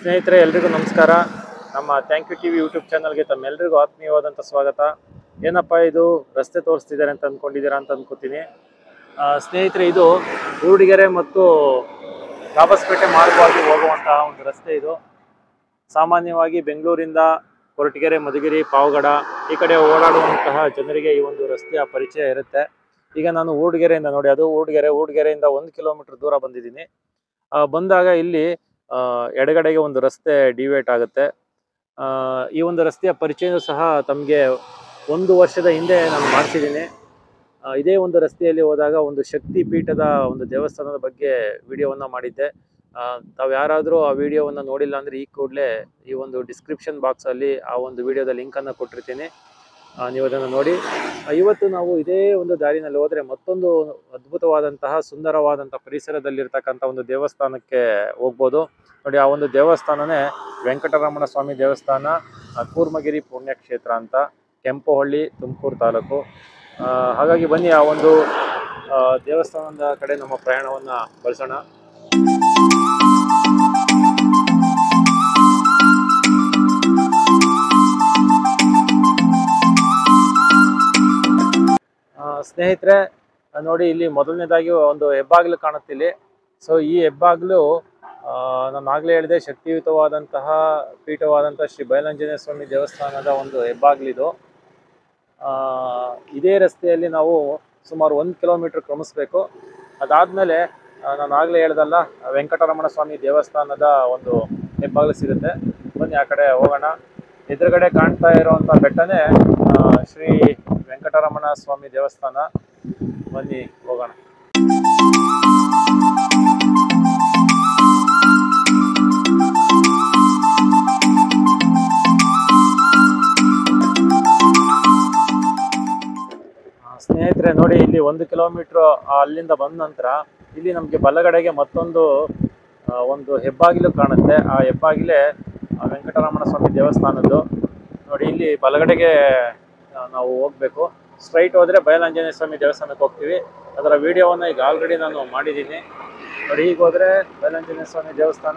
ಸ್ನೇಹಿತರೆ ಎಲ್ರಿಗೂ ನಮಸ್ಕಾರ ನಮ್ಮ thank you T V YouTube ಚಾನಲ್ಗೆ ತಮ್ಮೆಲ್ಲರಿಗೂ ಆತ್ಮೀಯವಾದಂಥ ಸ್ವಾಗತ ಏನಪ್ಪ ಇದು ರಸ್ತೆ ತೋರಿಸ್ತಿದ್ದಾರೆ ಅಂತ ಅಂದ್ಕೊಂಡಿದ್ದೀರಾ ಅಂತ ಅಂದ್ಕೋತೀನಿ ಆ, ಸ್ನೇಹಿತರೆ ಇದು ಊರುಡಿಗೆರೆ ಮತ್ತು ಕಾಬಸ್ಪೇಟೆ ಮಾರ್ಗವಾಗಿ ಹೋಗುವಂತಹ ಒಂದು ರಸ್ತೆ ಇದು ಸಾಮಾನ್ಯವಾಗಿ ಬೆಂಗಳೂರಿಂದ ಕೊರಟಗೆರೆ ಮಧುಗಿರಿ ಪಾವಗಡ ಈ ಕಡೆ ಓಡಾಡುವಂತಹ ಜನರಿಗೆ ಈ ಒಂದು ರಸ್ತೆಯ ಪರಿಚಯ ಇರುತ್ತೆ ಈಗ ನಾನು ಊರುಡಿಗೆರೆಯಿಂದ ನೋಡಿ ಅದು ಊರುಡಿಗೆರೆ ಊರುಡಿಗೆರೆಯಿಂದ ಒಂದು ಕಿಲೋಮೀಟರ್ ದೂರ ಬಂದಿದ್ದೀನಿ ಆ, ಬಂದಾಗ ಇಲ್ಲಿ ಆ, ಎಡಗಡೆಗೆ ಒಂದು ರಸ್ತೆ ಡಿವೇಟ್ ಆಗುತ್ತೆ ಆ, ಈ ಒಂದು ರಸ್ತೆಯ ಪರಿಚಯನೂ ಸಹ ತಮಗೆ ಒಂದು ವರ್ಷದ ಹಿಂದೆ ನಾನು ಮಾಡಿಸಿದ್ದೀನಿ ಇದೇ ಒಂದು ರಸ್ತೆಯಲ್ಲಿ ಹೋದಾಗ ಒಂದು ಶಕ್ತಿ ಪೀಠದ ಒಂದು ದೇವಸ್ಥಾನದ ಬಗ್ಗೆ ವಿಡಿಯೋವನ್ನು ಮಾಡಿದ್ದೆ ಆ, ತಾವು ಯಾರಾದರೂ ಆ ವಿಡಿಯೋವನ್ನು ನೋಡಿಲ್ಲ ಅಂದರೆ ಈ ಕೂಡಲೇ ಈ ಒಂದು ಡಿಸ್ಕ್ರಿಪ್ಷನ್ ಬಾಕ್ಸಲ್ಲಿ ಆ ಒಂದು ವಿಡಿಯೋದ ಲಿಂಕನ್ನು ಕೊಟ್ಟಿರ್ತೀನಿ ಆ, ನೀವು ಅದನ್ನು ನೋಡಿ ಆ, ಇವತ್ತು ನಾವು ಇದೇ ಒಂದು ದಾರಿನಲ್ಲಿ ಹೋದರೆ ಮತ್ತೊಂದು ಅದ್ಭುತವಾದಂತಹ ಸುಂದರವಾದಂತಹ ಪರಿಸರದಲ್ಲಿರ್ತಕ್ಕಂಥ ಒಂದು ದೇವಸ್ಥಾನಕ್ಕೆ ಹೋಗ್ಬೋದು ನೋಡಿ ಆ ಒಂದು ದೇವಸ್ಥಾನನೇ ವೆಂಕಟರಮಣ ಸ್ವಾಮಿ ದೇವಸ್ಥಾನ ಆ, ಕೂರ್ಮಗಿರಿ ಪುಣ್ಯಕ್ಷೇತ್ರ ಅಂತ ಕೆಂಪುಹಳ್ಳಿ ತುಮಕೂರು ತಾಲೂಕು ಆ, ಹಾಗಾಗಿ ಬನ್ನಿ ಆ ಒಂದು ಆ, ದೇವಸ್ಥಾನದ ಕಡೆ ನಮ್ಮ ಪ್ರಯಾಣವನ್ನು ಬಳಸೋಣ ಆ, ಸ್ನೇಹಿತರೆ ಆ, ನೋಡಿ ಇಲ್ಲಿ ಮೊದಲನೇದಾಗಿ ಒಂದು ಹೆಬ್ಬಾಗಿಲು ಕಾಣುತ್ತೆ ಇಲ್ಲಿ ಸೊ ಈ ಹೆಬ್ಬಾಗಿಲು ಆ, ನಾನು ಆಗ್ಲೇ ಹೇಳಿದೆ ಶಕ್ತಿಯುತವಾದಂತಹ ಪೀಠವಾದಂತಹ ಶ್ರೀ ಬಯಲಾಂಜನೇಯ ಸ್ವಾಮಿ ದೇವಸ್ಥಾನದ ಒಂದು ಹೆಬ್ಬಾಗಿಲಿದು ಆ, ಇದೇ ರಸ್ತೆಯಲ್ಲಿ ನಾವು ಸುಮಾರು ಒಂದು ಕಿಲೋಮೀಟರ್ ಕ್ರಮಿಸ್ಬೇಕು ಅದಾದಮೇಲೆ ನಾನು ಆಗಲೇ ಹೇಳ್ದಲ್ಲ ವೆಂಕಟರಮಣ ಸ್ವಾಮಿ ದೇವಸ್ಥಾನದ ಒಂದು ಹೆಬ್ಬಾಗಿಲು ಸಿಗುತ್ತೆ ಬನ್ನಿ ಆ ಕಡೆ ಹೋಗೋಣ ಎದುರುಗಡೆ ಕಾಣ್ತಾ ಇರುವಂಥ ಬೆಟ್ಟನೇ ಆ, ಶ್ರೀ ವೆಂಕಟರಮಣ ಸ್ವಾಮಿ ದೇವಸ್ಥಾನ ಬನ್ನಿ ಹೋಗೋಣ ಆ, ಸ್ನೇಹಿತರೆ ನೋಡಿ ಇಲ್ಲಿ ಒಂದು ಕಿಲೋಮೀಟ್ರ್ ಅಲ್ಲಿಂದ ಬಂದ ನಂತರ ಇಲ್ಲಿ ನಮಗೆ ಬಲಗಡೆಗೆ ಮತ್ತೊಂದು ಆ, ಒಂದು ಹೆಬ್ಬಾಗಿಲು ಕಾಣುತ್ತೆ ಆ ಹೆಬ್ಬಾಗಿಲೇ ಆ, ವೆಂಕಟರಮಣ ಸ್ವಾಮಿ ದೇವಸ್ಥಾನದ್ದು ನೋಡಿ ಇಲ್ಲಿ ಬಲಗಡೆಗೆ ಆ, ನಾವು ಹೋಗ್ಬೇಕು ಸ್ಟ್ರೈಟ್ ಹೋದ್ರೆ ಬಯಲಾಂಜನೇಯ ಸ್ವಾಮಿ ದೇವಸ್ಥಾನಕ್ಕೆ ಹೋಗ್ತೀವಿ ಅದರ ವಿಡಿಯೋವನ್ನು ಈಗ ಆಲ್ರೆಡಿ ನಾನು ಮಾಡಿದ್ದೀನಿ ನೋಡಿ ಈಗ ಹೋದ್ರೆ ಬಯಲಾಂಜನೇಯ ಸ್ವಾಮಿ ದೇವಸ್ಥಾನ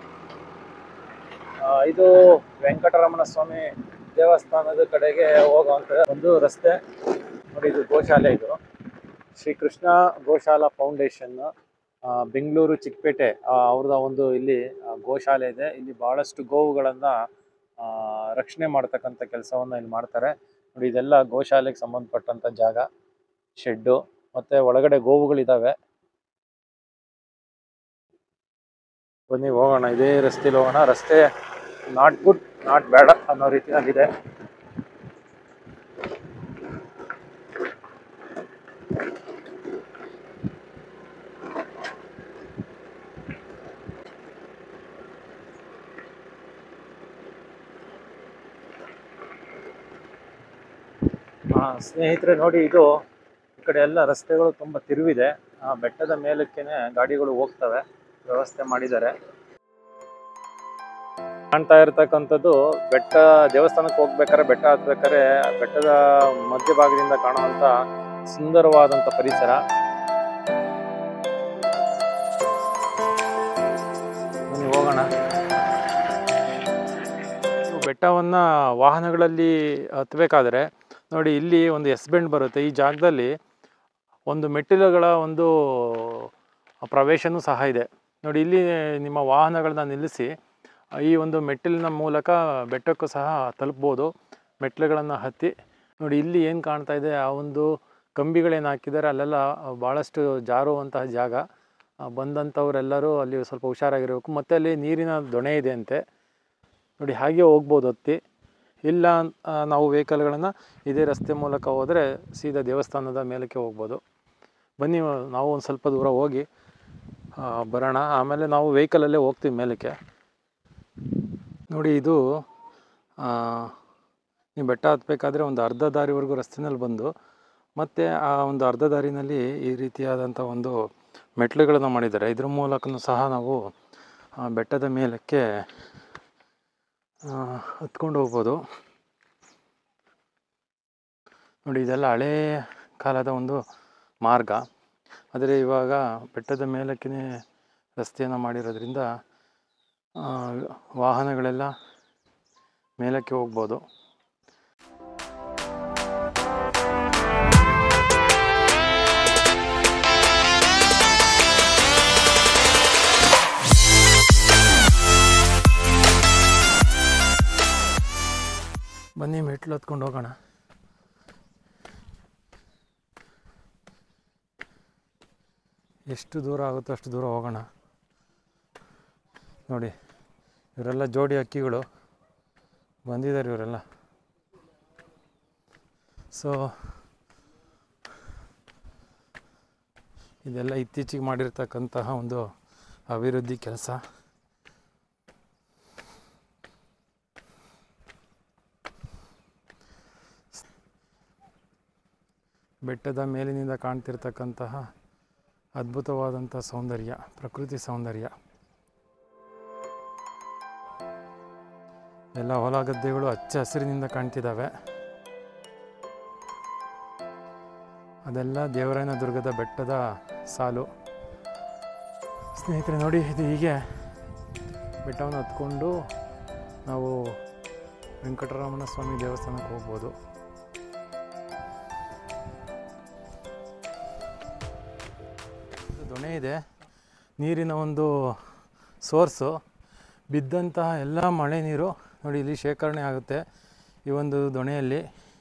ಆ, ಇದು ವೆಂಕಟರಮಣ ಸ್ವಾಮಿ ದೇವಸ್ಥಾನದ ಕಡೆಗೆ ಹೋಗುವಂತ ಒಂದು ರಸ್ತೆ ನೋಡಿ ಇದು ಗೋಶಾಲೆ ಇದು ಶ್ರೀ ಕೃಷ್ಣ ಗೋಶಾಲಾ ಫೌಂಡೇಶನ್ ಆ, ಬೆಂಗಳೂರು ಚಿಕ್ಕಪೇಟೆ ಆ, ಅವ್ರದ ಒಂದು ಇಲ್ಲಿ ಆ, ಗೋಶಾಲೆ ಇದೆ ಇಲ್ಲಿ ಬಹಳಷ್ಟು ಗೋವುಗಳನ್ನ ಆ, ರಕ್ಷಣೆ ಮಾಡ್ತಕ್ಕಂಥ ಕೆಲಸವನ್ನ ಇಲ್ಲಿ ಮಾಡ್ತಾರೆ ನೋಡಿ ಇದೆಲ್ಲ ಗೋಶಾಲೆಗೆ ಸಂಬಂಧಪಟ್ಟಂತ ಜಾಗ ಶೆಡ್ಡು ಮತ್ತೆ ಒಳಗಡೆ ಗೋವುಗಳಿದಾವೆ ಬನ್ನಿ ಹೋಗೋಣ ಇದೇ ರಸ್ತೆಲಿ ಹೋಗೋಣ ರಸ್ತೆ ನಾಟ್ ಗುಡ್ ನಾಟ್ ಬೇಡ ಅನ್ನೋ ರೀತಿಯಾಗಿದೆ ಆ, ಸ್ನೇಹಿತರೆ ನೋಡಿ ಇದು ಈ ಕಡೆ ಎಲ್ಲ ರಸ್ತೆಗಳು ತುಂಬ ತಿರುವಿದೆ ಆ ಬೆಟ್ಟದ ಮೇಲಕ್ಕೇನೆ ಗಾಡಿಗಳು ಹೋಗ್ತವೆ ವ್ಯವಸ್ಥೆ ಮಾಡಿದ್ದಾರೆ ಕಾಣ್ತಾ ಇರತಕ್ಕಂಥದ್ದು ಬೆಟ್ಟ ದೇವಸ್ಥಾನಕ್ಕೆ ಹೋಗ್ಬೇಕಾದ್ರೆ ಬೆಟ್ಟ ಹತ್ಬೇಕಾದ್ರೆ ಆ ಬೆಟ್ಟದ ಮಧ್ಯಭಾಗದಿಂದ ಕಾಣುವಂತ ಸುಂದರವಾದಂತ ಪರಿಸರ ಬನ್ನಿ ಹೋಗೋಣ ನೀವು ಬೆಟ್ಟವನ್ನ ವಾಹನಗಳಲ್ಲಿ ಹತ್ತಬೇಕಾದ್ರೆ ನೋಡಿ ಇಲ್ಲಿ ಒಂದು ಎಸ್ ಬೆಂಡ್ ಬರುತ್ತೆ ಈ ಜಾಗದಲ್ಲಿ ಒಂದು ಮೆಟ್ಟಿಲುಗಳ ಒಂದು ಪ್ರವೇಶನೂ ಸಹ ಇದೆ ನೋಡಿ ಇಲ್ಲಿ ನಿಮ್ಮ ವಾಹನಗಳನ್ನ ನಿಲ್ಲಿಸಿ ಈ ಒಂದು ಮೆಟ್ಟಿಲಿನ ಮೂಲಕ ಬೆಟ್ಟಕ್ಕೂ ಸಹ ತಲುಪ್ಬೋದು ಮೆಟ್ಟಿಲುಗಳನ್ನು ಹತ್ತಿ ನೋಡಿ ಇಲ್ಲಿ ಏನು ಕಾಣ್ತಾ ಇದೆ ಆ ಒಂದು ಕಂಬಿಗಳೇನು ಹಾಕಿದ್ದಾರೆ ಅಲ್ಲೆಲ್ಲ ಭಾಳಷ್ಟು ಜಾರುವಂತಹ ಜಾಗ ಆ, ಬಂದಂಥವರೆಲ್ಲರೂ ಅಲ್ಲಿ ಸ್ವಲ್ಪ ಹುಷಾರಾಗಿರಬೇಕು ಮತ್ತು ಅಲ್ಲಿ ನೀರಿನ ದೊಣೆ ಇದೆ ಅಂತೆ ನೋಡಿ ಹಾಗೆ ಹೋಗ್ಬೋದು ಹತ್ತಿ ಇಲ್ಲ ಆ, ನಾವು ವೆಹಿಕಲ್ಗಳನ್ನು ಇದೇ ರಸ್ತೆ ಮೂಲಕ ಹೋದರೆ ಸೀದಾ ದೇವಸ್ಥಾನದ ಮೇಲಕ್ಕೆ ಹೋಗ್ಬೋದು ಬನ್ನಿ ನಾವು ಒಂದು ಸ್ವಲ್ಪ ದೂರ ಹೋಗಿ ಆ, ಬರೋಣ ಆಮೇಲೆ ನಾವು ವೆಹಿಕಲಲ್ಲೇ ಹೋಗ್ತೀವಿ ಮೇಲಕ್ಕೆ ನೋಡಿ ಇದು ಆ, ನೀವು ಬೆಟ್ಟ ಹತ್ತಬೇಕಾದ್ರೆ ಒಂದು ಅರ್ಧ ದಾರಿವರೆಗೂ ರಸ್ತೆನಲ್ಲಿ ಬಂದು ಮತ್ತು ಆ ಒಂದು ಅರ್ಧ ದಾರಿನಲ್ಲಿ ಈ ರೀತಿಯಾದಂಥ ಒಂದು ಮೆಟ್ಲುಗಳನ್ನು ಮಾಡಿದ್ದಾರೆ ಇದ್ರ ಮೂಲಕನೂ ಸಹ ನಾವು ಆ, ಬೆಟ್ಟದ ಮೇಲಕ್ಕೆ ಆ, ಹತ್ಕೊಂಡು ಹೋಗ್ಬೋದು ನೋಡಿ ಇದೆಲ್ಲ ಹಳೇ ಕಾಲದ ಒಂದು ಮಾರ್ಗ ಆದರೆ ಇವಾಗ ಬೆಟ್ಟದ ಮೇಲಕ್ಕೆ ರಸ್ತೆಯನ್ನು ಮಾಡಿರೋದ್ರಿಂದ ಆ, ವಾಹನಗಳೆಲ್ಲ ಮೇಲಕ್ಕೆ ಹೋಗ್ಬೋದು ಬನ್ನಿ ಮೆಟ್ಲು ಹತ್ಕೊಂಡು ಹೋಗೋಣ ಎಷ್ಟು ದೂರ ಆಗುತ್ತೋ ಅಷ್ಟು ದೂರ ಹೋಗೋಣ ನೋಡಿ ಇವರೆಲ್ಲ ಜೋಡಿ ಅಕ್ಕಿಗಳು ಬಂದಿದ್ದಾರೆ ಇವರೆಲ್ಲ ಸೊ ಇದೆಲ್ಲ ಇತ್ತೀಚೆಗೆ ಮಾಡಿರ್ತಕ್ಕಂತಹ ಒಂದು ಅಭಿವೃದ್ಧಿ ಕೆಲಸ ಬೆಟ್ಟದ ಮೇಲಿನಿಂದ ಕಾಣ್ತಿರ್ತಕ್ಕಂತಹ ಅದ್ಭುತವಾದಂಥ ಸೌಂದರ್ಯ ಪ್ರಕೃತಿ ಸೌಂದರ್ಯ ಎಲ್ಲ ಹೊಲ ಗದ್ದೆಗಳು ಹಚ್ಚ ಹಸಿರಿನಿಂದ ಕಾಣ್ತಿದ್ದಾವೆ ಅದೆಲ್ಲ ದೇವರಾಯನ ದುರ್ಗದ ಬೆಟ್ಟದ ಸಾಲು ಸ್ನೇಹಿತರೆ ನೋಡಿ ಇದು ಹೀಗೆ ಬೆಟ್ಟವನ್ನು ಹತ್ಕೊಂಡು ನಾವು ವೆಂಕಟರಮಣ ಸ್ವಾಮಿ ದೇವಸ್ಥಾನಕ್ಕೆ ಹೋಗ್ಬೋದು ಇದು ದೊಣೆ ಇದೆ ನೀರಿನ ಒಂದು ಸೋರ್ಸು ಬಿದ್ದಂತಹ ಎಲ್ಲ ಮಳೆ ನೀರು ನೋಡಿ ಇಲ್ಲಿ ಶೇಖರಣೆ ಆಗುತ್ತೆ ಈ ಒಂದು ದೊಣೆಯಲ್ಲಿ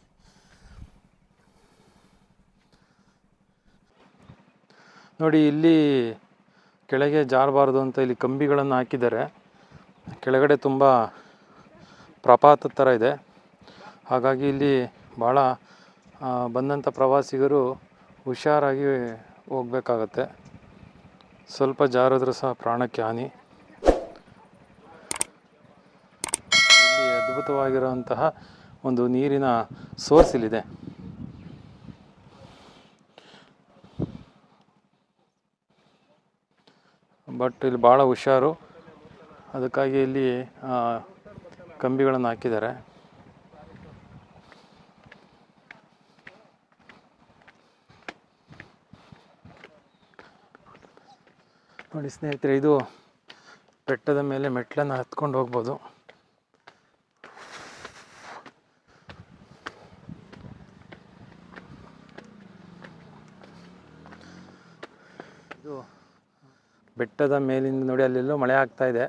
ನೋಡಿ ಇಲ್ಲಿ ಕೆಳಗೆ ಜಾರಬಾರ್ದು ಅಂತ ಇಲ್ಲಿ ಕಂಬಿಗಳನ್ನು ಹಾಕಿದ್ದಾರೆ ಕೆಳಗಡೆ ತುಂಬ ಪ್ರಪಾತದ ಥರ ಇದೆ ಹಾಗಾಗಿ ಇಲ್ಲಿ ಭಾಳ ಆ, ಬಂದಂಥ ಪ್ರವಾಸಿಗರು ಹುಷಾರಾಗಿ ಹೋಗ್ಬೇಕಾಗತ್ತೆ ಸ್ವಲ್ಪ ಜಾರಿದ್ರೂ ಸಹ ಪ್ರಾಣಕ್ಕೆ ಹಾನಿ ಇಲ್ಲಿ ಅದ್ಭುತವಾಗಿರುವಂತಹ ಒಂದು ನೀರಿನ ಸೋರ್ಸ್ ಇಲ್ಲಿದೆ ಬಟ್ ಇಲ್ಲಿ ಭಾಳ ಹುಷಾರು ಅದಕ್ಕಾಗಿ ಇಲ್ಲಿ ಆ, ಕಂಬಿಗಳನ್ನು ಹಾಕಿದ್ದಾರೆ ನೋಡಿ ಸ್ನೇಹಿತರೆ ಇದು ಬೆಟ್ಟದ ಮೇಲೆ ಮೆಟ್ಲನ್ನು ಹತ್ಕೊಂಡು ಹೋಗ್ಬೋದು ಇದು ಬೆಟ್ಟದ ಮೇಲಿಂದ ನೋಡಿ ಅಲ್ಲೆಲ್ಲೋ ಮಳೆ ಆಗ್ತಾ ಇದೆ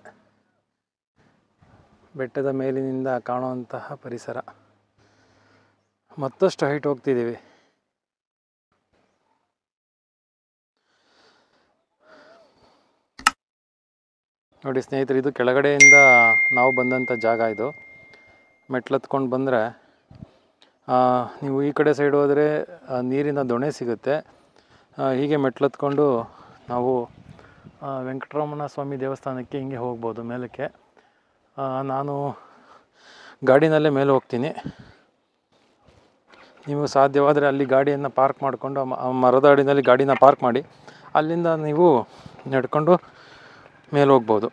ಬೆಟ್ಟದ ಮೇಲಿನಿಂದ ಕಾಣುವಂತಹ ಪರಿಸರ ಮತ್ತಷ್ಟು ಹೈಟ್ ಹೋಗ್ತಿದ್ದೀವಿ ನೋಡಿ ಸ್ನೇಹಿತರೆ ಇದು ಕೆಳಗಡೆಯಿಂದ ನಾವು ಬಂದಂಥ ಜಾಗ ಇದು ಮೆಟ್ಲತ್ಕೊಂಡು ಬಂದರೆ ನೀವು ಈ ಕಡೆ ಸೈಡ್ ಹೋದರೆ ಆ, ನೀರಿನ ದೊಣೆ ಸಿಗುತ್ತೆ ಆ, ಹೀಗೆ ಮೆಟ್ಲತ್ಕೊಂಡು ನಾವು ಆ, ವೆಂಕಟರಮಣ ಸ್ವಾಮಿ ದೇವಸ್ಥಾನಕ್ಕೆ ಹಿಂಗೆ ಹೋಗ್ಬೋದು ಮೇಲಕ್ಕೆ ಆ, ನಾನು ಗಾಡಿನಲ್ಲೇ ಮೇಲೆ ಹೋಗ್ತೀನಿ ನೀವು ಸಾಧ್ಯವಾದರೆ ಅಲ್ಲಿ ಗಾಡಿಯನ್ನು ಪಾರ್ಕ್ ಮಾಡಿಕೊಂಡು ಆ ಮ- ಆ ಮರದ ಅಡಿನಲ್ಲಿ ಗಾಡಿನ ಪಾರ್ಕ್ ಮಾಡಿ ಅಲ್ಲಿಂದ ನೀವು ನಡ್ಕೊಂಡು ಮೇಲೆ ಹೋಗ್ಬೋದು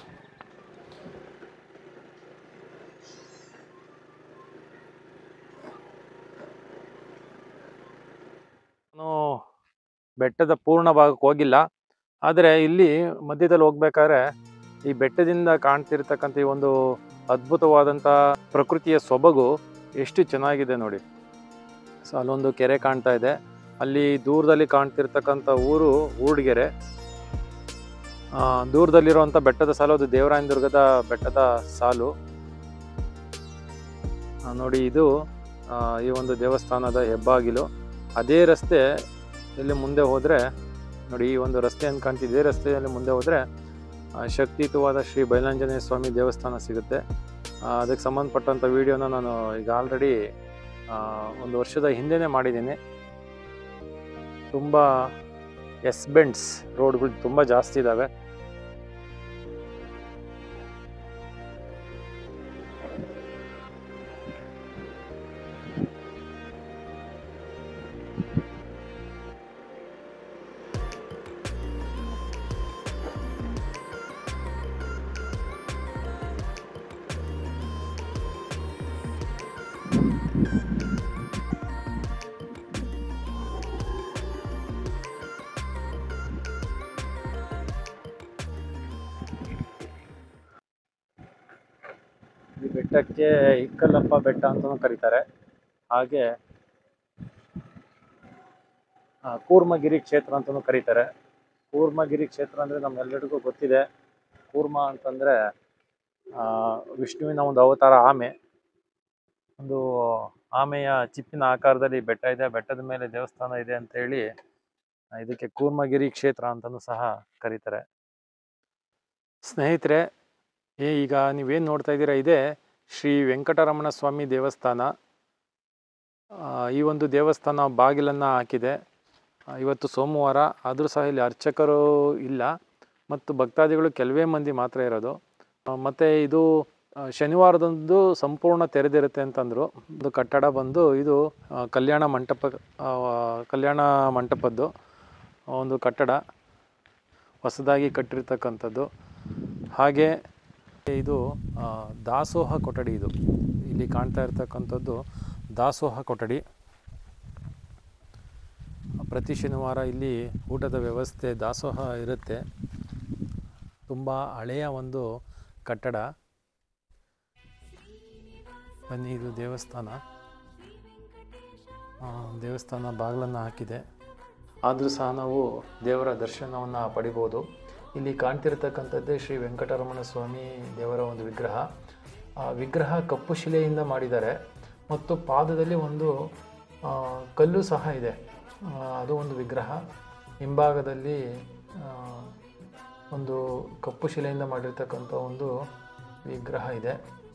ನಾನು ಬೆಟ್ಟದ ಪೂರ್ಣ ಭಾಗಕ್ಕೆ ಹೋಗಿಲ್ಲ ಆದರೆ ಇಲ್ಲಿ ಮಧ್ಯದಲ್ಲಿ ಹೋಗ್ಬೇಕಾದ್ರೆ ಈ ಬೆಟ್ಟದಿಂದ ಕಾಣ್ತಿರ್ತಕ್ಕಂಥ ಈ ಒಂದು ಅದ್ಭುತವಾದಂಥ ಪ್ರಕೃತಿಯ ಸೊಬಗು ಎಷ್ಟು ಚೆನ್ನಾಗಿದೆ ನೋಡಿ ಸೊ ಅಲ್ಲೊಂದು ಕೆರೆ ಕಾಣ್ತಾ ಇದೆ ಅಲ್ಲಿ ದೂರದಲ್ಲಿ ಕಾಣ್ತಿರ್ತಕ್ಕಂಥ ಊರು ಊರ್ಡ್ಗೆರೆ ಆ, ದೂರದಲ್ಲಿರುವಂಥ ಬೆಟ್ಟದ ಸಾಲು ಅದು ದೇವರಾಯನ ದುರ್ಗದ ಬೆಟ್ಟದ ಸಾಲು ಆ, ನೋಡಿ ಇದು ಆ, ಈ ಒಂದು ದೇವಸ್ಥಾನದ ಹೆಬ್ಬಾಗಿಲು ಅದೇ ರಸ್ತೆ ಇಲ್ಲಿ ಮುಂದೆ ಹೋದರೆ ನೋಡಿ ಈ ಒಂದು ರಸ್ತೆ ಅಂತ ಕಾಣ್ತಿದೆ ಇದೇ ರಸ್ತೆಯಲ್ಲಿ ಮುಂದೆ ಹೋದರೆ ಶಕ್ತಿಯುತವಾದ ಶ್ರೀ ಬೈಲಾಂಜನೇಯ ಸ್ವಾಮಿ ದೇವಸ್ಥಾನ ಸಿಗುತ್ತೆ ಆ, ಅದಕ್ಕೆ ಸಂಬಂಧಪಟ್ಟಂಥ ವಿಡಿಯೋನ ನಾನು ಈಗ ಆಲ್ರೆಡಿ ಒಂದು ವರ್ಷದ ಹಿಂದೆನೇ ಮಾಡಿದ್ದೀನಿ ತುಂಬ ಎಸ್ ಬೆಂಡ್ಸ್ ರೋಡ್ಗಳು ತುಂಬ ಜಾಸ್ತಿ ಇದ್ದಾವೆ ಈ ಬೆಟ್ಟಕ್ಕೆ ಇಕ್ಕಲ್ಲಪ್ಪ ಬೆಟ್ಟ ಅಂತಲೂ ಕರೀತಾರೆ ಹಾಗೆ ಆ, ಕೂರ್ಮಗಿರಿ ಕ್ಷೇತ್ರ ಅಂತಲೂ ಕರೀತಾರೆ ಕೂರ್ಮಗಿರಿ ಕ್ಷೇತ್ರ ಅಂದರೆ ನಮ್ಮೆಲ್ಲರಿಗೂ ಗೊತ್ತಿದೆ ಕೂರ್ಮ ಅಂತಂದರೆ ವಿಷ್ಣುವಿನ ಒಂದು ಅವತಾರ ಆಮೆ ಒಂದು ಆಮೆಯ ಚಿಪ್ಪಿನ ಆಕಾರದಲ್ಲಿ ಬೆಟ್ಟ ಇದೆ ಬೆಟ್ಟದ ಮೇಲೆ ದೇವಸ್ಥಾನ ಇದೆ ಅಂತ ಹೇಳಿ ಆ, ಇದಕ್ಕೆ ಕೂರ್ಮಗಿರಿ ಕ್ಷೇತ್ರ ಅಂತಲೂ ಸಹ ಕರೀತಾರೆ ಸ್ನೇಹಿತರೆ ಏ ಈಗ ನೀವೇನು ನೋಡ್ತಾ ಇದ್ದೀರಾ ಇದೆ ಶ್ರೀ ವೆಂಕಟರಮಣ ಸ್ವಾಮಿ ದೇವಸ್ಥಾನ ಆ, ಈ ಒಂದು ದೇವಸ್ಥಾನ ಬಾಗಿಲನ್ನು ಹಾಕಿದೆ ಆ, ಇವತ್ತು ಸೋಮವಾರ ಆದರೂ ಸಹ ಇಲ್ಲಿ ಅರ್ಚಕರು ಇಲ್ಲ ಮತ್ತು ಭಕ್ತಾದಿಗಳು ಕೆಲವೇ ಮಂದಿ ಮಾತ್ರ ಇರೋದು ಆ, ಮತ್ತೆ ಇದು ಆ, ಶನಿವಾರದಂದು ಸಂಪೂರ್ಣ ತೆರೆದಿರುತ್ತೆ ಅಂತಂದರು ಒಂದು ಕಟ್ಟಡ ಬಂದು ಇದು ಆ, ಕಲ್ಯಾಣ ಮಂಟಪ ಆ, ಕಲ್ಯಾಣ ಮಂಟಪದ್ದು ಒಂದು ಕಟ್ಟಡ ಹೊಸದಾಗಿ ಕಟ್ಟಿರ್ತಕ್ಕಂಥದ್ದು ಹಾಗೆ ಇದು ಆ, ದಾಸೋಹ ಕೊಠಡಿ ಇದು ಇಲ್ಲಿ ಕಾಣ್ತಾ ಇರ್ತಕ್ಕಂಥದ್ದು ದಾಸೋಹ ಕೊಠಡಿ ಪ್ರತಿ ಶನಿವಾರ ಇಲ್ಲಿ ಊಟದ ವ್ಯವಸ್ಥೆ ದಾಸೋಹ ಇರುತ್ತೆ ತುಂಬ ಹಳೆಯ ಒಂದು ಕಟ್ಟಡ ಬನ್ನಿ ಇದು ದೇವಸ್ಥಾನ ಆ, ದೇವಸ್ಥಾನ ಬಾಗಿಲನ್ನು ಹಾಕಿದೆ ಆದರೂ ಸಹ ನಾವು ದೇವರ ದರ್ಶನವನ್ನು ಪಡಿಬೋದು ಇಲ್ಲಿ ಕಾಣ್ತಿರ್ತಕ್ಕಂಥದ್ದೇ ಶ್ರೀ ವೆಂಕಟರಮಣ ಸ್ವಾಮಿ ದೇವರ ಒಂದು ವಿಗ್ರಹ ಆ ವಿಗ್ರಹ ಕಪ್ಪು ಶಿಲೆಯಿಂದ ಮಾಡಿದ್ದಾರೆ ಮತ್ತು ಪಾದದಲ್ಲಿ ಒಂದು ಆ, ಕಲ್ಲು ಸಹ ಇದೆ ಆ, ಅದು ಒಂದು ವಿಗ್ರಹ ಹಿಂಭಾಗದಲ್ಲಿ ಆ, ಒಂದು ಕಪ್ಪು ಶಿಲೆಯಿಂದ ಮಾಡಿರ್ತಕ್ಕಂಥ ಒಂದು ವಿಗ್ರಹ ಇದೆ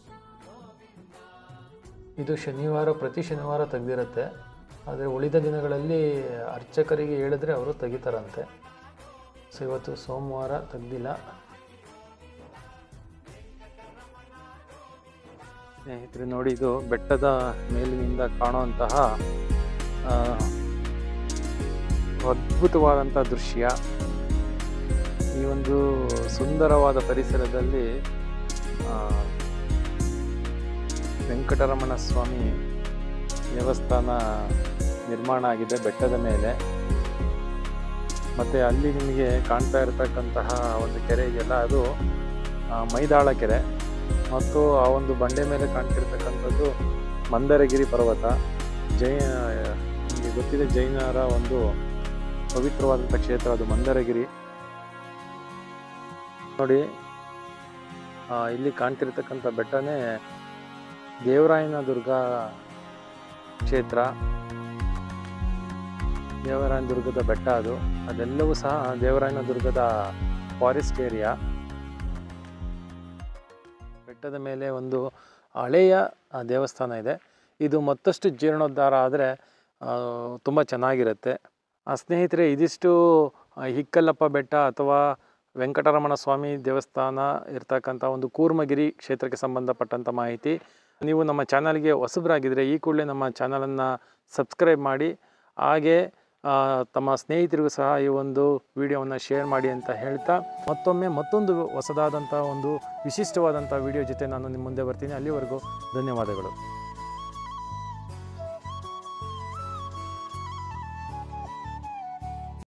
ಇದು ಶನಿವಾರ ಪ್ರತಿ ಶನಿವಾರ ತೆಗೆದಿರುತ್ತೆ ಆದರೆ ಉಳಿದ ದಿನಗಳಲ್ಲಿ ಅರ್ಚಕರಿಗೆ ಹೇಳಿದ್ರೆ ಅವರು ತೆಗಿತಾರಂತೆ ಸೊ ಇವತ್ತು ಸೋಮವಾರ ತೆಗ್ದಿಲ್ಲ ಸ್ನೇಹಿತರೆ ನೋಡಿ ಇದು ಬೆಟ್ಟದ ಮೇಲಿನಿಂದ ಕಾಣುವಂತಹ ಆ, ಅದ್ಭುತವಾದಂಥ ದೃಶ್ಯ ಈ ಒಂದು ಸುಂದರವಾದ ಪರಿಸರದಲ್ಲಿ ಆ, ವೆಂಕಟರಮಣ ಸ್ವಾಮಿ ದೇವಸ್ಥಾನ ನಿರ್ಮಾಣ ಆಗಿದೆ ಬೆಟ್ಟದ ಮೇಲೆ ಮತ್ತು ಅಲ್ಲಿ ನಿಮಗೆ ಕಾಣ್ತಾ ಇರತಕ್ಕಂತಹ ಒಂದು ಕೆರೆ ಇದೆಯಲ್ಲ ಅದು ಆ, ಮೈದಾಳ ಕೆರೆ ಮತ್ತು ಆ ಒಂದು ಬಂಡೆ ಮೇಲೆ ಕಾಣ್ತಿರ್ತಕ್ಕಂಥದ್ದು ಮಂದರಗಿರಿ ಪರ್ವತ ಜೈ ನಿಮಗೆ ಗೊತ್ತಿದೆ ಜೈನರ ಒಂದು ಪವಿತ್ರವಾದಂಥ ಕ್ಷೇತ್ರ ಅದು ಮಂದರಗಿರಿ ನೋಡಿ ಆ, ಇಲ್ಲಿ ಕಾಣ್ತಿರ್ತಕ್ಕಂಥ ಬೆಟ್ಟನೇ ದೇವರಾಯನ ದುರ್ಗ ಕ್ಷೇತ್ರ ದೇವರಾಯನ ದುರ್ಗದ ಬೆಟ್ಟ ಅದು ಅದೆಲ್ಲವೂ ಸಹ ದೇವರಾಯನ ದುರ್ಗದ ಫಾರೆಸ್ಟ್ ಏರಿಯಾ ಬೆಟ್ಟದ ಮೇಲೆ ಒಂದು ಹಳೆಯ ಆ, ದೇವಸ್ಥಾನ ಇದೆ ಇದು ಮತ್ತಷ್ಟು ಜೀರ್ಣೋದ್ಧಾರ ಆದರೆ ತುಂಬ ಚೆನ್ನಾಗಿರುತ್ತೆ ಆ ಸ್ನೇಹಿತರೆ ಇದಿಷ್ಟು ಆ, ಹಿಕ್ಕಲ್ಲಪ್ಪ ಬೆಟ್ಟ ಅಥವಾ ವೆಂಕಟರಮಣ ಸ್ವಾಮಿ ದೇವಸ್ಥಾನ ಇರ್ತಕ್ಕಂಥ ಒಂದು ಕೂರ್ಮಗಿರಿ ಕ್ಷೇತ್ರಕ್ಕೆ ಸಂಬಂಧಪಟ್ಟಂಥ ಮಾಹಿತಿ ನೀವು ನಮ್ಮ ಚಾನಲ್ಗೆ ಹೊಸಬರಾಗಿದ್ದರೆ ಈ ಕೂಡಲೇ ನಮ್ಮ ಚಾನಲನ್ನು ಸಬ್ಸ್ಕ್ರೈಬ್ ಮಾಡಿ ಹಾಗೆ ಆ, ತಮ್ಮ ಸ್ನೇಹಿತರಿಗೂ ಸಹ ಈ ಒಂದು ವಿಡಿಯೋವನ್ನು ಶೇರ್ ಮಾಡಿ ಅಂತ ಹೇಳ್ತಾ ಮತ್ತೊಮ್ಮೆ ಮತ್ತೊಂದು ಹೊಸದಾದಂಥ ಒಂದು ವಿಶಿಷ್ಟವಾದಂಥ ವಿಡಿಯೋ ಜೊತೆ ನಾನು ನಿಮ್ಮ ಮುಂದೆ ಬರ್ತೀನಿ ಅಲ್ಲಿವರೆಗೂ ಧನ್ಯವಾದಗಳು